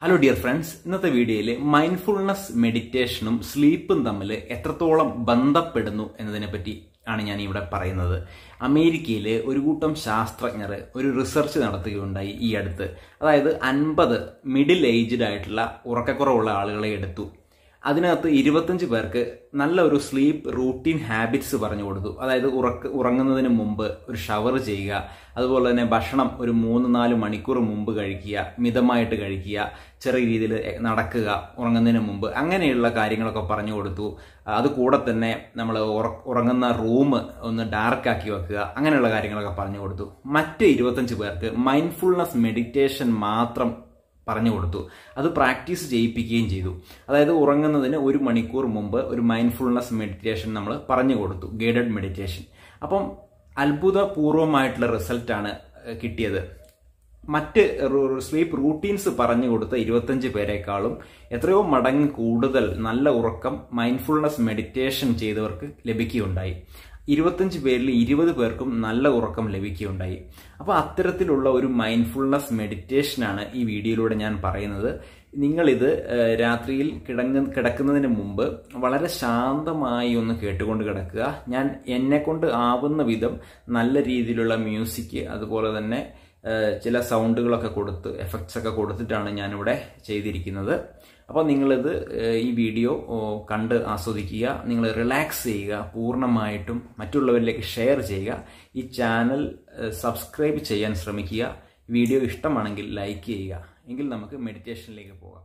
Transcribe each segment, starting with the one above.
hello dear friends ഇന്നത്തെ വീഡിയോയിൽ mindfulness മെഡിറ്റേഷനും സ്ലീപ്പും തമ്മിൽ എത്രത്തോളം ബന്ധപ്പെടുന്നു എന്നതിനെ പറ്റി ആണ് ഞാൻ ഇവിടെ പറയുന്നത് അമേരിക്കയിൽ ഒരു കൂട്ടം ശാസ്ത്രജ്ഞർ ഒരു റിസർച്ച് നടത്തുകയുണ്ടായി ഈ അടുത്ത് അതായത് അൻപത് മിഡിൽ ഏജ്ഡ് ആയിട്ടുള്ള ഉറക്കക്കുറവുള്ള ആളുകളെ എടുത്തു അതിനകത്ത് ഇരുപത്തഞ്ച് പേർക്ക് നല്ല ഒരു സ്ലീപ്പ് റൂട്ടീൻ ഹാബിറ്റ്സ് പറഞ്ഞു കൊടുത്തു അതായത് ഉറക്ക ഉറങ്ങുന്നതിന് മുമ്പ് ഒരു ഷവർ ചെയ്യുക അതുപോലെ തന്നെ ഭക്ഷണം ഒരു മൂന്ന് നാല് മണിക്കൂർ മുമ്പ് കഴിക്കുക മിതമായിട്ട് കഴിക്കുക ചെറിയ രീതിയിൽ നടക്കുക ഉറങ്ങുന്നതിന് മുമ്പ് അങ്ങനെയുള്ള കാര്യങ്ങളൊക്കെ പറഞ്ഞു കൊടുത്തു അത് കൂടെ തന്നെ നമ്മൾ ഉറങ്ങുന്ന റൂം ഒന്ന് ഡാർക്കാക്കി വെക്കുക അങ്ങനെയുള്ള കാര്യങ്ങളൊക്കെ പറഞ്ഞു കൊടുത്തു മറ്റ് ഇരുപത്തഞ്ച് പേർക്ക് മൈൻഡ്ഫുൾനെസ് മെഡിറ്റേഷൻ മാത്രം പറഞ്ഞു കൊടുത്തു അത് പ്രാക്ടീസ് ചെയ്യിപ്പിക്കുകയും ചെയ്തു അതായത് ഉറങ്ങുന്നതിന് ഒരു മണിക്കൂർ മുമ്പ് ഒരു മൈൻഡ്ഫുൾനെസ് മെഡിറ്റേഷൻ നമ്മൾ പറഞ്ഞു കൊടുത്തു ഗൈഡഡ് മെഡിറ്റേഷൻ അപ്പം അത്ഭുതപൂർവമായിട്ടുള്ള റിസൾട്ടാണ് കിട്ടിയത് മറ്റ് സ്ലീപ്പ് റൂട്ടീൻസ് പറഞ്ഞു കൊടുത്ത ഇരുപത്തഞ്ച് പേരെക്കാളും എത്രയോ മടങ്ങ് കൂടുതൽ നല്ല ഉറക്കം മൈൻഡ്ഫുൾനെസ് മെഡിറ്റേഷൻ ചെയ്തവർക്ക് ലഭിക്കുകയുണ്ടായി ഇരുപത്തഞ്ച് പേരിൽ ഇരുപത് പേർക്കും നല്ല ഉറക്കം ലഭിക്കുകയുണ്ടായി അപ്പോൾ അത്തരത്തിലുള്ള ഒരു മൈൻഡ്ഫുൾനെസ് മെഡിറ്റേഷനാണ് ഈ വീഡിയോയിലൂടെ ഞാൻ പറയുന്നത് നിങ്ങളിത് രാത്രിയിൽ കിടങ്ങ കിടക്കുന്നതിന് മുമ്പ് വളരെ ശാന്തമായി ഒന്ന് കേട്ടുകൊണ്ട് കിടക്കുക ഞാൻ എന്നെ കൊണ്ട് ആവുന്ന വിധം നല്ല രീതിയിലുള്ള മ്യൂസിക് അതുപോലെ തന്നെ ചില സൗണ്ടുകളൊക്കെ കൊടുത്ത് എഫക്ട്സ് ഒക്കെ കൊടുത്തിട്ടാണ് ഞാനിവിടെ ചെയ്തിരിക്കുന്നത് അപ്പോൾ നിങ്ങളിത് ഈ വീഡിയോ കണ്ട് ആസ്വദിക്കുക നിങ്ങൾ റിലാക്സ് ചെയ്യുക പൂർണ്ണമായിട്ടും മറ്റുള്ളവരിലേക്ക് ഷെയർ ചെയ്യുക ഈ ചാനൽ സബ്സ്ക്രൈബ് ചെയ്യാൻ ശ്രമിക്കുക വീഡിയോ ഇഷ്ടമാണെങ്കിൽ ലൈക്ക് ചെയ്യുക എങ്കിൽ നമുക്ക് മെഡിറ്റേഷനിലേക്ക് പോകാം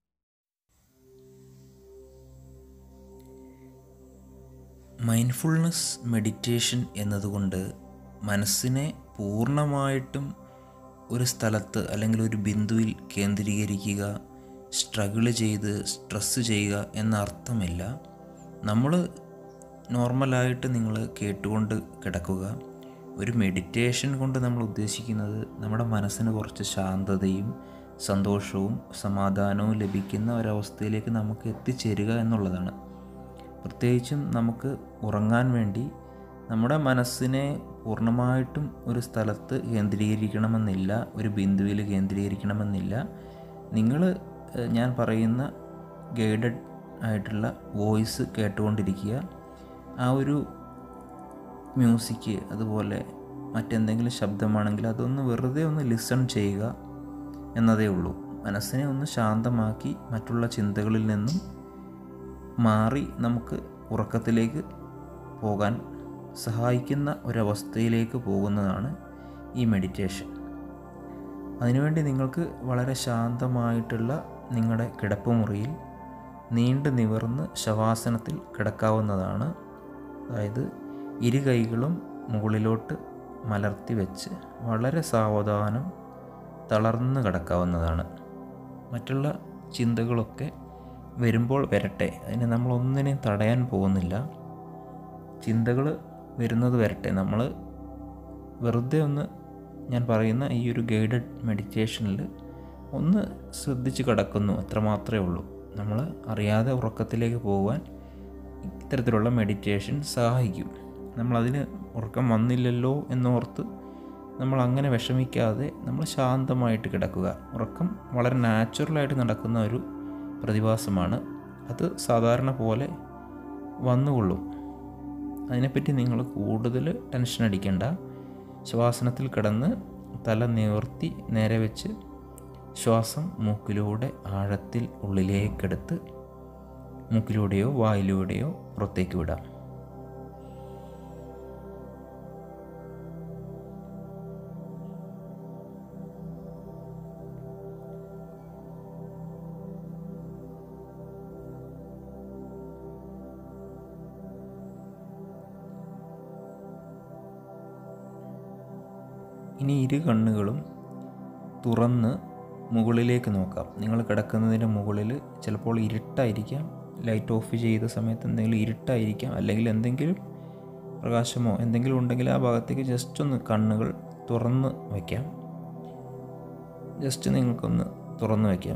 മൈൻഡ്ഫുൾനെസ് മെഡിറ്റേഷൻ എന്നതുകൊണ്ട് മനസ്സിനെ പൂർണ്ണമായിട്ടും ഒരു സ്ഥലത്ത് അല്ലെങ്കിൽ ഒരു ബിന്ദുവിൽ കേന്ദ്രീകരിക്കുക സ്ട്രഗിൾ ചെയ്ത് സ്ട്രെസ് ചെയ്യുക എന്ന അർത്ഥമില്ല നമ്മൾ നോർമലായിട്ട് നിങ്ങൾ കേട്ടുകൊണ്ട് കിടക്കുക ഒരു മെഡിറ്റേഷൻ കൊണ്ട് നമ്മൾ ഉദ്ദേശിക്കുന്നത് നമ്മുടെ മനസ്സിന് കുറച്ച് ശാന്തതയും സന്തോഷവും സമാധാനവും ലഭിക്കുന്ന ഒരവസ്ഥയിലേക്ക് നമുക്ക് എത്തിച്ചേരുക എന്നുള്ളതാണ് പ്രത്യേകിച്ചും നമുക്ക് ഉറങ്ങാൻ വേണ്ടി നമ്മുടെ മനസ്സിനെ പൂർണ്ണമായിട്ടും ഒരു സ്ഥലത്ത് കേന്ദ്രീകരിക്കണമെന്നില്ല ഒരു ബിന്ദുവിൽ കേന്ദ്രീകരിക്കണമെന്നില്ല നിങ്ങൾ ഞാൻ പറയുന്ന ഗൈഡഡ് ആയിട്ടുള്ള വോയിസ് കേട്ടുകൊണ്ടിരിക്കുക ആ ഒരു മ്യൂസിക് അതുപോലെ മറ്റെന്തെങ്കിലും ശബ്ദമാണെങ്കിൽ അതൊന്ന് വെറുതെ ഒന്ന് ലിസൺ ചെയ്യുക എന്നതേ ഉള്ളൂ മനസ്സിനെ ഒന്ന് ശാന്തമാക്കി മറ്റുള്ള ചിന്തകളിൽ നിന്നും മാറി നമുക്ക് ഉറക്കത്തിലേക്ക് പോകാൻ സഹായിക്കുന്ന ഒരവസ്ഥയിലേക്ക് പോകുന്നതാണ് ഈ മെഡിറ്റേഷൻ അതിനുവേണ്ടി നിങ്ങൾക്ക് വളരെ ശാന്തമായിട്ടുള്ള നിങ്ങളുടെ കിടപ്പുമുറിയിൽ നീണ്ടു നിവർന്ന് ശവാസനത്തിൽ കിടക്കാവുന്നതാണ് അതായത് ഇരു കൈകളും മുകളിലോട്ട് മലർത്തി വെച്ച് വളരെ സാവധാനം തളർന്ന് കിടക്കാവുന്നതാണ് മറ്റുള്ള ചിന്തകളൊക്കെ വരുമ്പോൾ വരട്ടെ അതിനെ നമ്മളൊന്നിനെയും തടയാൻ പോകുന്നില്ല ചിന്തകൾ വരുന്നത് വരട്ടെ നമ്മൾ വെറുതെ ഒന്ന് ഞാൻ പറയുന്ന ഈ ഒരു ഗൈഡഡ് മെഡിറ്റേഷനിൽ ഒന്ന് ശ്രദ്ധിച്ച് കിടക്കുന്നു അത്ര മാത്രമേ ഉള്ളൂ നമ്മൾ അറിയാതെ ഉറക്കത്തിലേക്ക് പോകാൻ ഇത്തരത്തിലുള്ള മെഡിറ്റേഷൻ സഹായിക്കും നമ്മളതിന് ഉറക്കം വന്നില്ലല്ലോ എന്നോർത്ത് നമ്മൾ അങ്ങനെ വിഷമിക്കാതെ നമ്മൾ ശാന്തമായിട്ട് കിടക്കുക ഉറക്കം വളരെ നാച്ചുറലായിട്ട് നടക്കുന്ന ഒരു പ്രതിഭാസമാണ് അത് സാധാരണ പോലെ വന്നുകൊള്ളും അതിനെപ്പറ്റി നിങ്ങൾ കൂടുതൽ ടെൻഷൻ അടിക്കേണ്ട ശ്വാസനത്തിൽ കിടന്ന് തല നിവർത്തി നേരെ വെച്ച് ശ്വാസം മൂക്കിലൂടെ ആഴത്തിൽ ഉള്ളിലേക്കെടുത്ത് മൂക്കിലൂടെയോ വായിലൂടെയോ പുറത്തേക്ക് വിടാം ഇനി ഇരു കണ്ണുകളും തുറന്ന് മുകളിലേക്ക് നോക്കാം നിങ്ങൾ കിടക്കുന്നതിൻ്റെ മുകളിൽ ചിലപ്പോൾ ഇരുട്ടായിരിക്കാം ലൈറ്റ് ഓഫ് ചെയ്ത സമയത്ത് എന്തെങ്കിലും ഇരുട്ടായിരിക്കാം അല്ലെങ്കിൽ എന്തെങ്കിലും പ്രകാശമോ എന്തെങ്കിലും ഉണ്ടെങ്കിൽ ആ ഭാഗത്തേക്ക് ജസ്റ്റ് ഒന്ന് കണ്ണുകൾ തുറന്ന് വയ്ക്കാം ജസ്റ്റ് നിങ്ങൾക്കൊന്ന് തുറന്ന് വയ്ക്കാം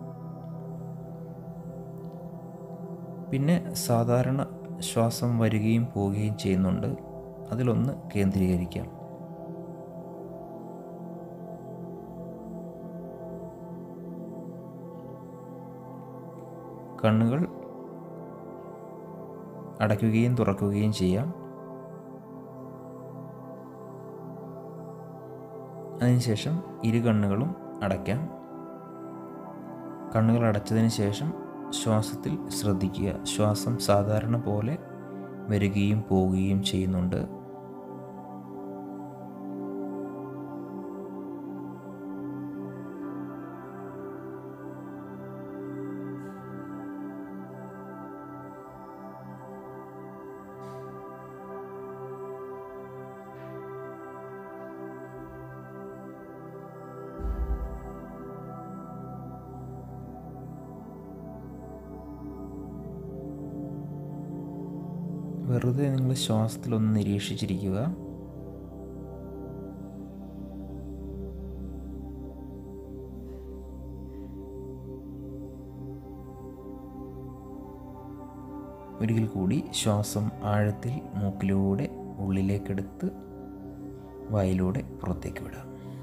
പിന്നെ സാധാരണ ശ്വാസം വരികയും പോവുകയും ചെയ്യുന്നുണ്ട് അതിലൊന്ന് കേന്ദ്രീകരിക്കാം കണ്ണുകൾ അടയ്ക്കുകയും തുറക്കുകയും ചെയ്യാം അതിനുശേഷം ഇരു കണ്ണുകളും അടയ്ക്കാം കണ്ണുകൾ അടച്ചതിന് ശേഷം ശ്വാസത്തിൽ ശ്രദ്ധിക്കുക ശ്വാസം സാധാരണ പോലെ വരികയും പോവുകയും ചെയ്യുന്നുണ്ട് വെറുതെ നിങ്ങൾ ശ്വാസത്തിലൊന്ന് നിരീക്ഷിച്ചിരിക്കുക ഒരിക്കൽ കൂടി ശ്വാസം ആഴത്തിൽ മൂക്കിലൂടെ ഉള്ളിലേക്കെടുത്ത് വായിലൂടെ പുറത്തേക്ക് വിടാം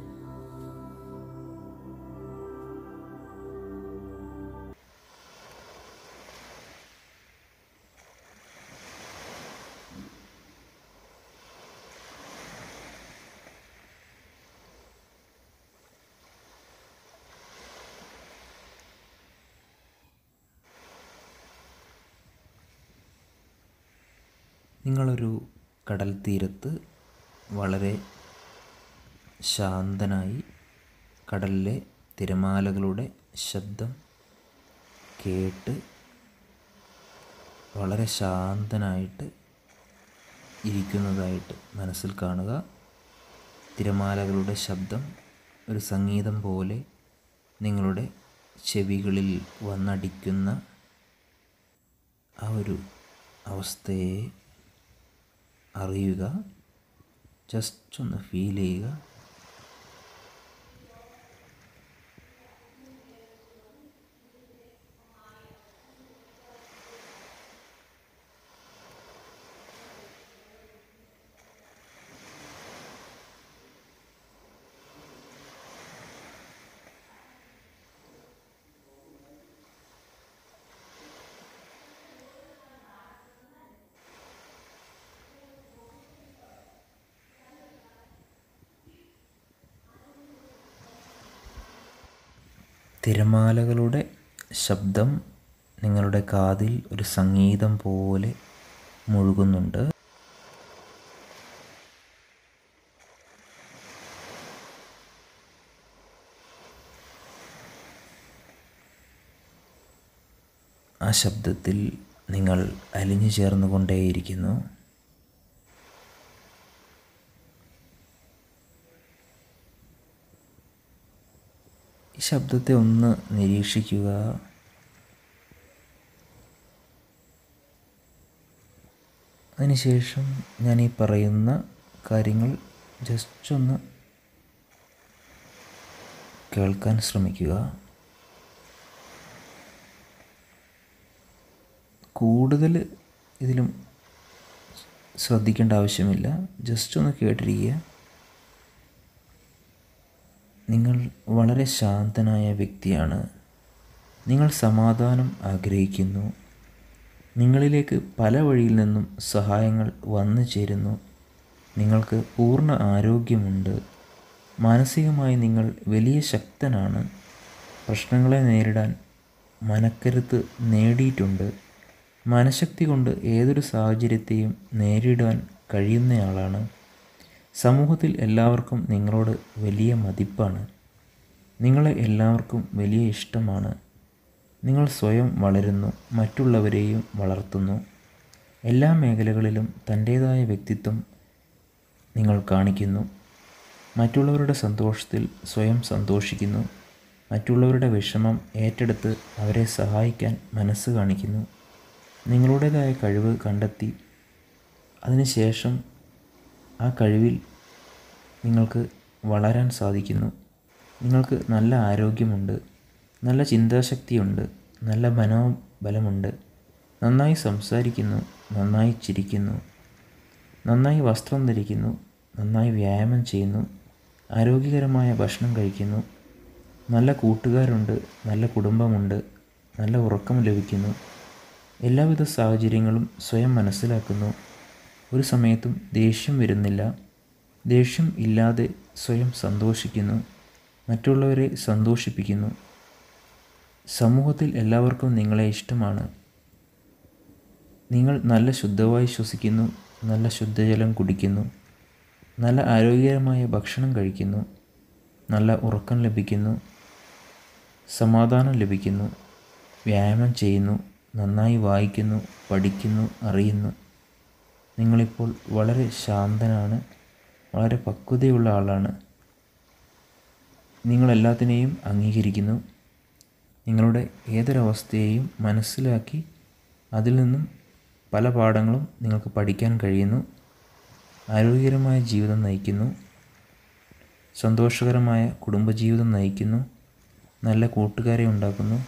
നിങ്ങളൊരു കടൽ തീരത്ത് വളരെ ശാന്തനായി കടലിലെ തിരമാലകളുടെ ശബ്ദം കേട്ട് വളരെ ശാന്തനായിട്ട് ഇരിക്കുന്നതായിട്ട് മനസ്സിൽ കാണുക തിരമാലകളുടെ ശബ്ദം ഒരു സംഗീതം പോലെ നിങ്ങളുടെ ചെവികളിൽ വന്നടിക്കുന്ന ആ ഒരു അവസ്ഥയെ അറിയുക ജസ്റ്റ് ഒന്ന് ഫീൽ ചെയ്യുക തിരമാലകളുടെ ശബ്ദം നിങ്ങളുടെ കാതിൽ ഒരു സംഗീതം പോലെ മുഴുകുന്നുണ്ട് ആ ശബ്ദത്തിൽ നിങ്ങൾ അലിഞ്ഞു ചേർന്നുകൊണ്ടേയിരിക്കുന്നു ഈ ശബ്ദത്തെ ഒന്ന് നിരീക്ഷിക്കുക അതിനുശേഷം ഞാൻ ഈ പറയുന്ന കാര്യങ്ങൾ ജസ്റ്റ് ഒന്ന് കേൾക്കാൻ ശ്രമിക്കുക കൂടുതൽ ഇതിലും ശ്രദ്ധിക്കേണ്ട ആവശ്യമില്ല ജസ്റ്റ് ഒന്ന് കേട്ടിരിക്കുക നിങ്ങൾ വളരെ ശാന്തനായ വ്യക്തിയാണ് നിങ്ങൾ സമാധാനം ആഗ്രഹിക്കുന്നു നിങ്ങളിലേക്ക് പല വഴിയിൽ നിന്നും സഹായങ്ങൾ വന്നു ചേരുന്നു നിങ്ങൾക്ക് പൂർണ്ണ ആരോഗ്യമുണ്ട് മാനസികമായി നിങ്ങൾ വലിയ ശക്തനാണ് പ്രശ്നങ്ങളെ നേരിടാൻ മനക്കരുത്ത് നേടിയിട്ടുണ്ട് മനഃശക്തി കൊണ്ട് ഏതൊരു സാഹചര്യത്തെയും നേരിടാൻ കഴിയുന്നയാളാണ് സമൂഹത്തിൽ എല്ലാവർക്കും നിങ്ങളോട് വലിയ മതിപ്പാണ് നിങ്ങളെ എല്ലാവർക്കും വലിയ ഇഷ്ടമാണ് നിങ്ങൾ സ്വയം വളരുന്നു മറ്റുള്ളവരെയും വളർത്തുന്നു എല്ലാ മേഖലകളിലും തൻ്റേതായ വ്യക്തിത്വം നിങ്ങൾ കാണിക്കുന്നു മറ്റുള്ളവരുടെ സന്തോഷത്തിൽ സ്വയം സന്തോഷിക്കുന്നു മറ്റുള്ളവരുടെ വിഷമം ഏറ്റെടുത്ത് അവരെ സഹായിക്കാൻ മനസ്സ് കാണിക്കുന്നു നിങ്ങളുടേതായ കഴിവ് കണ്ടെത്തി അതിനുശേഷം ആ കഴിവിൽ നിങ്ങൾക്ക് വളരാൻ സാധിക്കുന്നു നിങ്ങൾക്ക് നല്ല ആരോഗ്യമുണ്ട് നല്ല ചിന്താശക്തിയുണ്ട് നല്ല മനോബലമുണ്ട് നന്നായി സംസാരിക്കുന്നു നന്നായി ചിരിക്കുന്നു നന്നായി വസ്ത്രം ധരിക്കുന്നു നന്നായി വ്യായാമം ചെയ്യുന്നു ആരോഗ്യകരമായ ഭക്ഷണം കഴിക്കുന്നു നല്ല കൂട്ടുകാരുണ്ട് നല്ല കുടുംബമുണ്ട് നല്ല ഉറക്കം ലഭിക്കുന്നു എല്ലാവിധ സാഹചര്യങ്ങളും സ്വയം മനസ്സിലാക്കുന്നു ഒരു സമയത്തും ദേഷ്യം വരുന്നില്ല ദേഷ്യം ഇല്ലാതെ സ്വയം സന്തോഷിക്കുന്നു മറ്റുള്ളവരെ സന്തോഷിപ്പിക്കുന്നു സമൂഹത്തിൽ എല്ലാവർക്കും നിങ്ങളെ ഇഷ്ടമാണ് നിങ്ങൾ നല്ല ശുദ്ധവായു ശ്വസിക്കുന്നു നല്ല ശുദ്ധജലം കുടിക്കുന്നു നല്ല ആരോഗ്യകരമായ ഭക്ഷണം കഴിക്കുന്നു നല്ല ഉറക്കം ലഭിക്കുന്നു സമാധാനം ലഭിക്കുന്നു വ്യായാമം ചെയ്യുന്നു നന്നായി വായിക്കുന്നു പഠിക്കുന്നു അറിയുന്നു നിങ്ങളിപ്പോൾ വളരെ ശാന്തനാണ് വളരെ പക്വതയുള്ള ആളാണ് നിങ്ങളെല്ലാത്തിനെയും അംഗീകരിക്കുന്നു നിങ്ങളുടെ ഏതൊരവസ്ഥയെയും മനസ്സിലാക്കി അതിൽ നിന്നും പല പാഠങ്ങളും നിങ്ങൾക്ക് പഠിക്കാൻ കഴിയുന്നു ആരോഗ്യകരമായ ജീവിതം നയിക്കുന്നു സന്തോഷകരമായ കുടുംബജീവിതം നയിക്കുന്നു നല്ല കൂട്ടുകാരെ ഉണ്ടാക്കുന്നു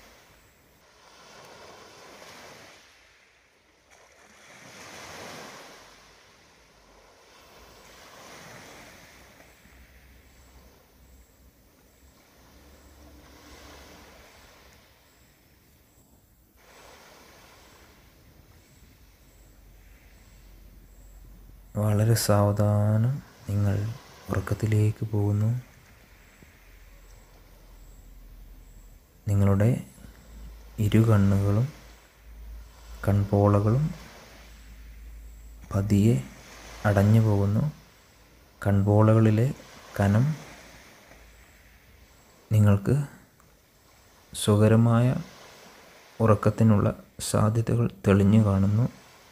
വളരെ സാവധാനം നിങ്ങൾ ഉറക്കത്തിലേക്ക് പോകുന്നു നിങ്ങളുടെ ഇരു കണ്ണുകളും കൺപോളകളും പതിയെ അടഞ്ഞു പോകുന്നു കൺപോളകളിലെ കനം നിങ്ങൾക്ക് സുഖകരമായ ഉറക്കത്തിനുള്ള സാധ്യതകൾ തെളിഞ്ഞു കാണുന്നു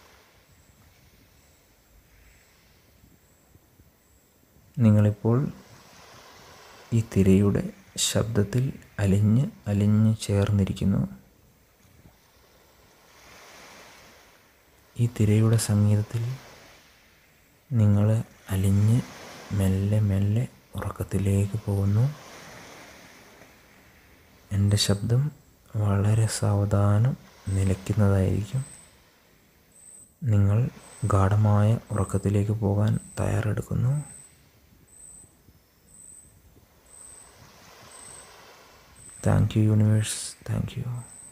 നിങ്ങളിപ്പോൾ ഈ തിരയുടെ ശബ്ദത്തിൽ അലിഞ്ഞ് അലിഞ്ഞ് ചേർന്നിരിക്കുന്നു ഈ തിരയുടെ സംഗീതത്തിൽ നിങ്ങൾ അലിഞ്ഞ് മെല്ലെ മെല്ലെ ഉറക്കത്തിലേക്ക് പോകുന്നു എൻ്റെ ശബ്ദം വളരെ സാവധാനം നിലയ്ക്കുന്നതായിരിക്കും നിങ്ങൾ ഗാഠമായ ഉറക്കത്തിലേക്ക് പോകാൻ തയ്യാറെടുക്കുന്നു thank you universe thank U